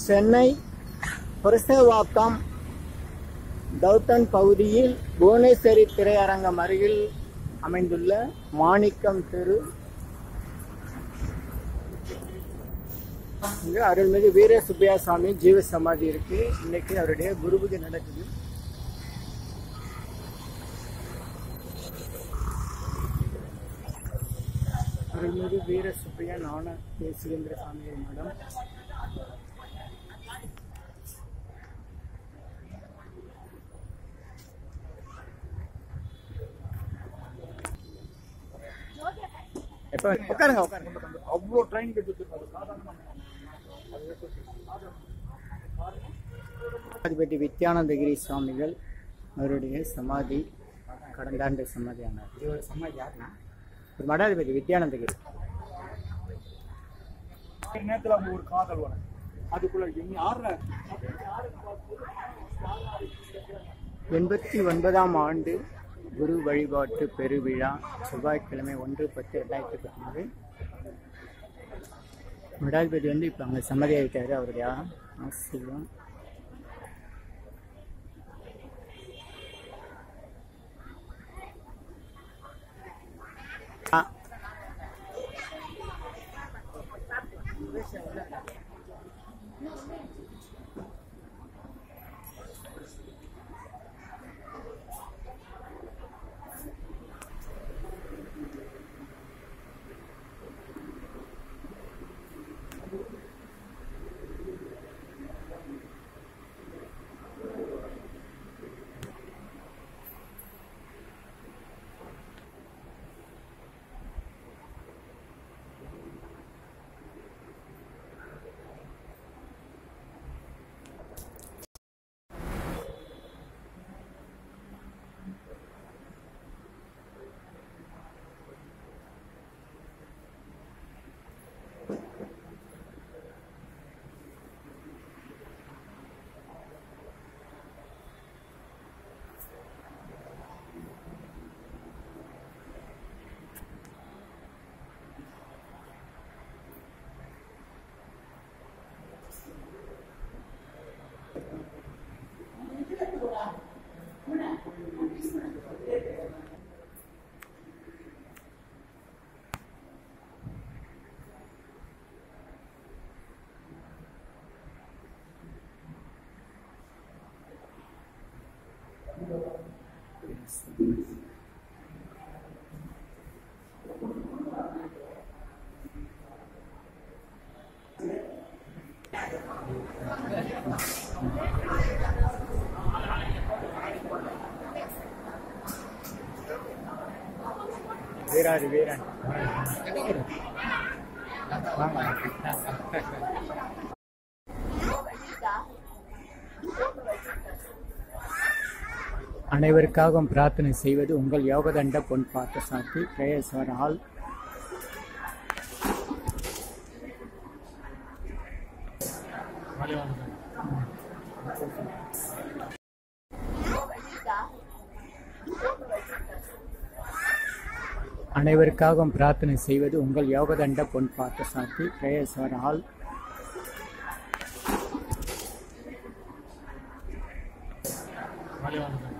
சென்னை புரசவாக்கம் கௌதம் பகுதியில் புவனேஸ்வரி திரையரங்கம் அருகில் அமைந்துள்ள மாணிக்கம் தெரு இங்க அருள்மிகு வீர சுப்பையா சுவாமி ஜீவ சமாதி இருக்கு இன்னைக்கு அவருடைய குரு பூஜை நடக்குது அருள்மிகு வீர சுப்பையா நான தேசிகேந்திர சாமி மடம் எப்ப உட்காருங்க உட்காருங்க அவ்வளோ ட்ரெயின் கட்டி அதிபதி வித்யானந்தகிரி சுவாமிகள் அவருடைய சமாதி கடந்த ஆண்டு சமாதியானார் இவர் சமாதி யாருன்னா ஒரு மடாதிபதி வித்யானந்தகிரி நேரத்தில் அவங்க ஒரு காதல் வரும் அதுக்குள்ள எங்க ஆடுற எண்பத்தி ஒன்பதாம் ஆண்டு குரு வழிபாட்டு பெருவிழா செவ்வாய்க்கிழமை ஒன்று பத்து ரெண்டாயிரத்தி பத்தொன்பது மடாதிபதி வந்து இப்போ அங்கே சம்மதி ஆகிட்டாரு அவருடைய ஆசீர்வாதம் ஆ. வீராதி வீரன் அனைவருக்காகவும் பிரார்த்தனை செய்வது உங்கள் யோகதண்ட பொன் பார்த்த சாத்தி பிரேயஸ்வர் ஆல் அனைவருக்காகவும் பிரார்த்தனை செய்வது உங்கள் யோகதண்ட பொன் பார்த்த சாத்தி பிரேயஸ்வர் ஆல் மலைவாழ்வு